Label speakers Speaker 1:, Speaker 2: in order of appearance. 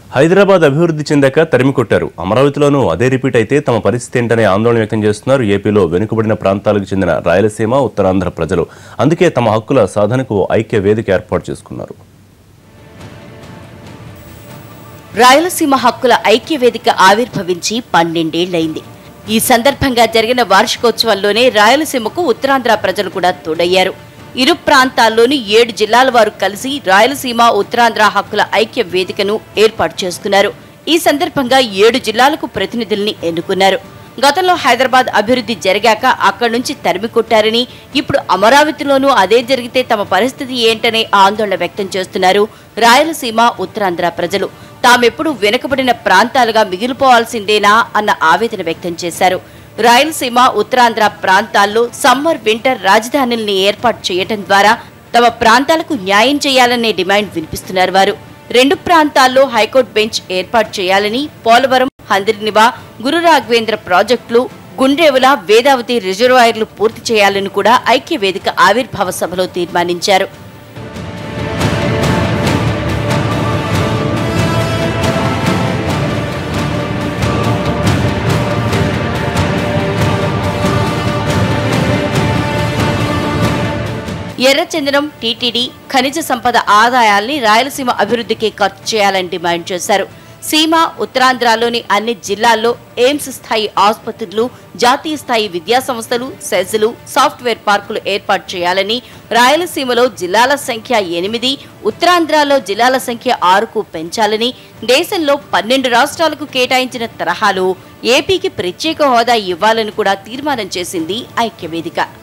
Speaker 1: హైదరాబాద్ అభివృద్ధి చెందాక తరిమి కొట్టారు అమరావతిలోనూ అదే రిపీట్ అయితే తమ పరిస్థితి ఏంటనే ఆందోళన వ్యక్తం చేస్తున్నారు ఏపీలో వెనుకబడిన ప్రాంతాలకు చెందిన రాయలసీమ ఉత్తరాంధ్ర ప్రజలు అందుకే తమ హక్కుల సాధనకు ఐక్య వేదిక ఏర్పాటు చేసుకున్నారు
Speaker 2: రాయలసీమ హక్కుల ఐక్య వేదిక ఆవిర్భవించి పన్నెండేళ్లైంది ఈ సందర్భంగా జరిగిన వార్షికోత్సవంలోనే రాయలసీమకు ఉత్తరాంధ్ర ప్రజలు కూడా తోడయ్యారు ఇరు ప్రాంతాల్లోని ఏడు జిల్లాల వారు కలిసి రాయలసీమ ఉత్తరాంధ్ర హక్కుల ఐక్య వేదికను ఏర్పాటు చేసుకున్నారు ఈ సందర్భంగా ఏడు జిల్లాలకు ప్రతినిధుల్ని ఎన్నుకున్నారు గతంలో హైదరాబాద్ అభివృద్ధి జరిగాక అక్కడి నుంచి తరిమి కొట్టారని ఇప్పుడు అమరావతిలోనూ అదే జరిగితే తమ పరిస్థితి ఏంటనే ఆందోళన వ్యక్తం చేస్తున్నారు రాయలసీమ ఉత్తరాంధ్ర ప్రజలు తామెప్పుడు వెనుకబడిన ప్రాంతాలుగా మిగిలిపోవాల్సిందేనా అన్న ఆవేదన వ్యక్తం చేశారు రాయలసీమ ఉత్తరాంధ్ర ప్రాంతాల్లో సమ్మర్ వింటర్ రాజధానుల్ని ఏర్పాటు చేయటం ద్వారా తమ ప్రాంతాలకు న్యాయం చేయాలనే డిమాండ్ వినిపిస్తున్నారు వారు రెండు ప్రాంతాల్లో హైకోర్టు బెంచ్ ఏర్పాటు చేయాలని పోలవరం హంద్రినివా గురు రాఘవేంద్ర ప్రాజెక్టులు గుండ్రేవుల వేదావతి రిజర్వాయర్లు పూర్తి చేయాలని కూడా ఐక్య వేదిక ఆవిర్భావ సభలో తీర్మానించారు ఎర్రచందనం టీటీడీ ఖనిజ సంపద ఆదాయాల్ని రాయలసీమ అభివృద్ధికి ఖర్చు చేయాలని డిమాండ్ చేశారు సీమ ఉత్తరాంధ్రలోని అన్ని జిల్లాల్లో ఎయిమ్స్ స్థాయి ఆసుపత్రులు జాతీయ స్థాయి విద్యా సంస్థలు సెజ్లు సాఫ్ట్వేర్ పార్కులు ఏర్పాటు చేయాలని రాయలసీమలో జిల్లాల సంఖ్య ఎనిమిది ఉత్తరాంధ్రలో జిల్లాల సంఖ్య ఆరుకు పెంచాలని దేశంలో పన్నెండు రాష్ట్రాలకు కేటాయించిన తరహాలో ఏపీకి ప్రత్యేక హోదా ఇవ్వాలని కూడా తీర్మానం చేసింది ఐక్యవేదిక